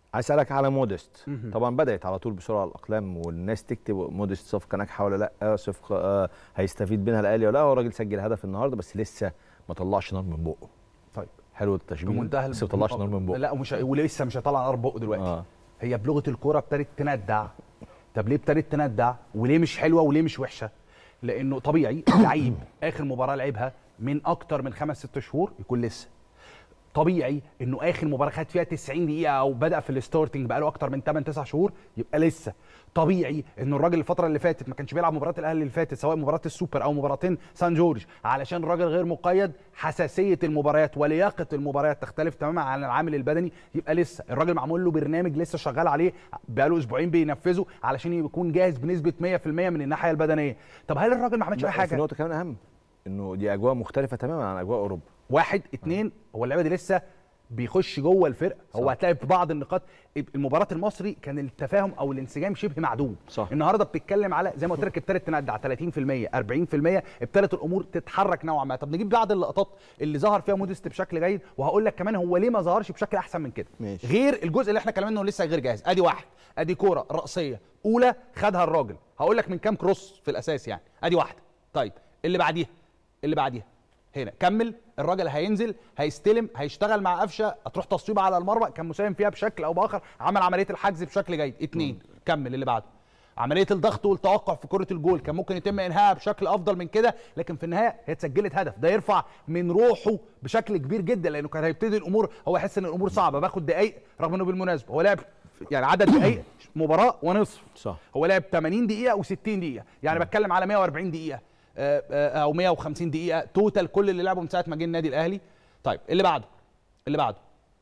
عايز اسالك على مودست طبعا بدات على طول بسرعه الاقلام والناس تكتب مودست صفقه ناجحه ولا لا صفقه آه هيستفيد منها الاهلي ولا لا هو الراجل سجل هدف النهارده بس لسه ما طلعش نار من بقه طيب حلو التشبيه بمنتهى بس ما طلعش نار من بقه لا ومش ولسه مش هيطلع نار بقه دلوقتي آه. هي بلغه الكوره ابتدت تندع طب ليه ابتدت تندع وليه مش حلوه وليه مش وحشه لانه طبيعي لعيب اخر مباراه لعبها من اكتر من خمس ست شهور يكون لسه طبيعي انه اخر مباراه خد فيها 90 دقيقه او بدا في الستارتنج بقاله اكتر من 8 9 شهور يبقى لسه طبيعي انه الراجل الفتره اللي فاتت ما كانش بيلعب مباراه الاهلي اللي فاتت سواء مباراه السوبر او مباراتين سان جورج علشان الراجل غير مقيد حساسيه المباريات ولياقه المباريات تختلف تماما عن العامل البدني يبقى لسه الراجل معمول له برنامج لسه شغال عليه بقاله اسبوعين بينفذه علشان يكون جاهز بنسبه 100% من الناحيه البدنيه طب هل الراجل ما عملش اي لا، حاجه في نقطه كمان اهم انه دي اجواء مختلفه تماما عن اجواء اوروبا واحد اتنين هو اللعيبه دي لسه بيخش جوه الفرقه هو صح. هتلاقي في بعض النقاط المباراه المصري كان التفاهم او الانسجام شبه معدوم صح. النهارده بتتكلم على زي ما قلت لك ابتدت تندع 30% 40% ابتدت الامور تتحرك نوعا ما طب نجيب بعض اللقطات اللي ظهر فيها موديست بشكل جيد وهقول لك كمان هو ليه ما ظهرش بشكل احسن من كده ماشي. غير الجزء اللي احنا كلامنا انه لسه غير جاهز ادي واحد ادي كوره راسيه اولى خدها الراجل هقول لك من كام كروس في الاساس يعني ادي واحده طيب اللي بعديها اللي بعديها هنا كمل الراجل هينزل هيستلم هيشتغل مع قفشه هتروح تصويبه على المرمى كان مساهم فيها بشكل او باخر عمل عمليه الحجز بشكل جيد اتنين كمل اللي بعده عمليه الضغط والتوقع في كره الجول كان ممكن يتم انهائها بشكل افضل من كده لكن في النهايه هي اتسجلت هدف ده يرفع من روحه بشكل كبير جدا لانه كان هيبتدي الامور هو يحس ان الامور صعبه باخد دقايق رغم انه بالمناسبه هو لعب يعني عدد دقايق مباراه ونصف صح. هو لعب 80 دقيقه و60 دقيقه يعني بتكلم على 140 دقيقه آه، آه، او 150 دقيقه توتال كل اللي لعبه من ساعه ما جه النادي الاهلي طيب اللي بعده اللي بعده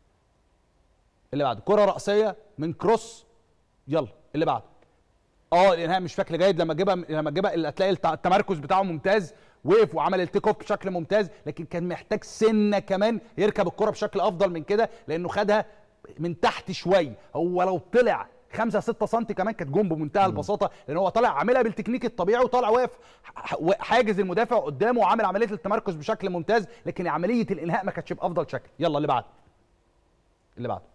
اللي بعده كره راسيه من كروس يلا اللي بعده اه الانهاء مش بشكل جيد لما جيبها لما جيبها هتلاقي الت- التمركز بتاعه ممتاز وقف وعمل التيك اوف بشكل ممتاز لكن كان محتاج سنه كمان يركب الكره بشكل افضل من كده لانه خدها من تحت شويه هو لو طلع 5 6 سم كمان كانت جون بمنتهى البساطه لان هو طالع عاملها بالتكنيك الطبيعي وطالع واقف ح- حاجز المدافع قدامه وعامل عمليه التمركز بشكل ممتاز لكن عمليه الانهاء ما كانتش بافضل شكل يلا اللي بعده اللي بعده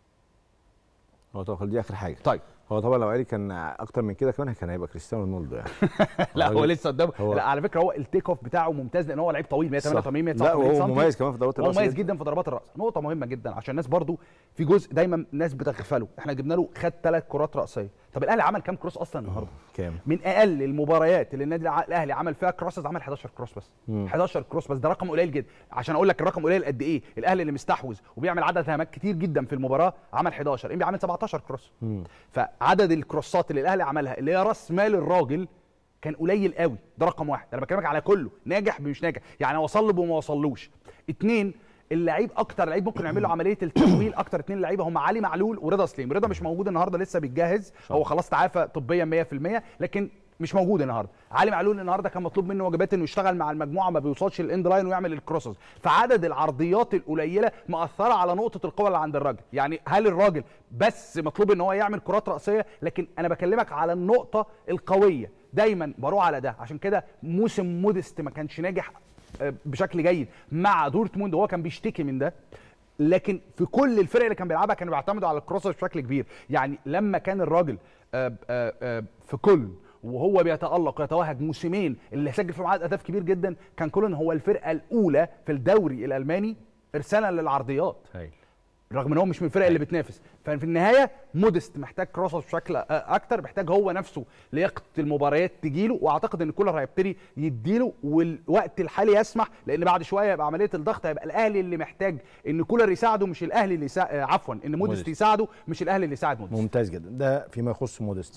هو طبعا دي اخر حاجه طيب هو طبعا لو قال كان اكتر من كده كمان كان هيبقى كريستيانو رونالدو يعني لا هو الراجل- لسه قدامه هو- لا على فكره هو التيك اوف بتاعه ممتاز لان هو لعيب طويل 188 لا 189 وهو سم مميز كمان في ضربات هو الراس مميز جدا. جدا في ضربات الراس نقطه مهمه جدا عشان الناس برضو في جزء دايما ناس بتغفله احنا جبنا له خد ثلاث كرات راسيه طب الاهلي عمل كام كروس اصلا النهارده كام من اقل المباريات اللي النادي الع- الاهلي عمل فيها كروسز عمل 11 كروس بس 11 كروس بس ده رقم قليل جدا عشان اقول لك الرقم قليل قد ايه الاهلي اللي مستحوذ وبيعمل عدد هجمات كتير جدا في المباراه عمل 11 انبي عمل 17 كروس فعدد الكروسات اللي الاهلي عملها اللي هي راس مال الراجل كان قليل قوي ده رقم واحد انا بكلمك على كله ناجح مش ناجح يعني وصل له وما وصلوش اتنين اللعيب اكتر لعيب ممكن يعمل له عمليه التمويل اكتر اتنين لعيبه هم علي معلول ورضا سليم رضا مش موجود النهارده لسه بيتجهز هو خلاص تعافى طبيا 100% لكن مش موجود النهارده علي معلول النهارده كان مطلوب منه واجبات انه يشتغل مع المجموعه ما بيوصلش الاند لاين ويعمل الكروسز فعدد العرضيات القليله مأثره على نقطه القوه اللي عند الراجل يعني هل الراجل بس مطلوب ان هو يعمل كرات راسيه لكن انا بكلمك على النقطه القويه دايما بروح على ده عشان كده موسم مودست ما كانش ناجح آه، بشكل جيد مع دورتموند وهو كان بيشتكي من ده لكن في كل الفرق اللي كان بيلعبها كانوا بيعتمدوا على الكروسر بشكل كبير يعني لما كان الراجل آه، آه، آه، في كل وهو بيتالق ويتوهج موسمين اللي سجل فيهم عدد اهداف كبير جدا كان كولن هو الفرقه الاولى في الدوري الالماني ارسالا للعرضيات هايل رغم ان هو مش من الفرق اللي بتنافس ففي النهايه مودست محتاج كروسس بشكل آه، اكتر محتاج هو نفسه لياقه المباريات تجيله واعتقد ان كولر هيبتدي يديله والوقت الحالي يسمح لان بعد شويه يبقى عمليه الضغط هيبقى الاهلي اللي محتاج ان كولر يساعده مش الاهلي اللي يسا... آه، عفوا ان مودست مودست. يساعده مش الاهلي اللي يساعد مودست ممتاز جدا ده فيما يخص مودست